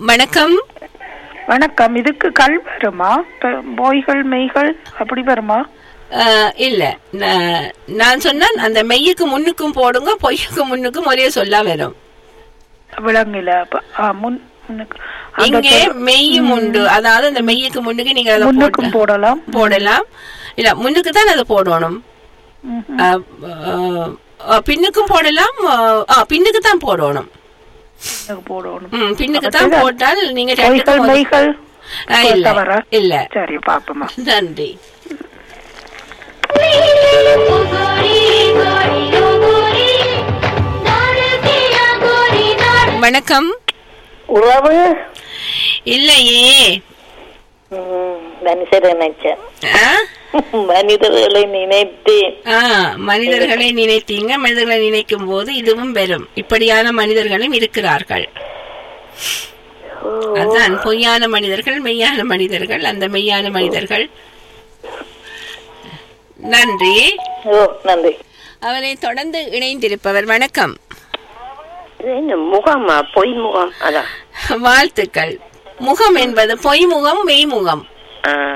வணக்கம் வணக்கம் இதுக்கு கல் வருமா ப- பொய்கள் மெய்கள் அப்படி வருமா அஹ், இல்ல நான் நான் சொன்னேன் அந்த மெய்யுக்கு முன்னுக்கும் போடுங்க பொய்யுக்கு முன்னுக்கும் ஒரே சொல்லா வரும் விலங்குல அப்ப- ஆ, முன் முன்னுக்கு. அந்த இங்கே சொல் மெய்யும் உண்டு அதாவது அந்த மெய்யுக்கு முன்னுக்கு நீங்க அதை முன்னுக்கும் போட்டா- போடலாம் போடலாம் இல்ல முன்னுக்கு தான் அதை போடணும் ம்ஹும். அஹ், அஹ், அஹ், பின்னுக்கும் போடலாம் அஹ், ஆ, பின்னுக்கு தான் போடணும் முன்னுக்கு போடணும் ம், பின்னுக்கு தான் போட்டால் நீங்க பொய்கள் ரெண்டுக்கும் ஒரு- மெய்கள் அஹ், இல்ல தவறா? இல்ல சரி பாப்போமா நன்றி வணக்கம் உறவு இல்லையே ம், மனுஷரை நினைச்சேன் ஆ? மனிதர்களை நினைத்தேன் ஆ, மனிதர்களை நினைத்தீங்க மனிதர்களை நினைக்கும் போது இதுவும் வரும் இப்படியான மனிதர்களும் இருக்கிறார்கள் அதான் பொய்யான மனிதர்கள் மெய்யான மனிதர்கள் அந்த மெய்யான மனிதர்கள் நன்றி ஓ நன்றி அவரை தொடர்ந்து இணைந்திருப்பவர் வணக்கம் இது என்ன முகமா பொய் முகம் அதான் வாழ்த்துக்கள் முகம் என்பது பொய் முகம் மெய் முகம் ஆ,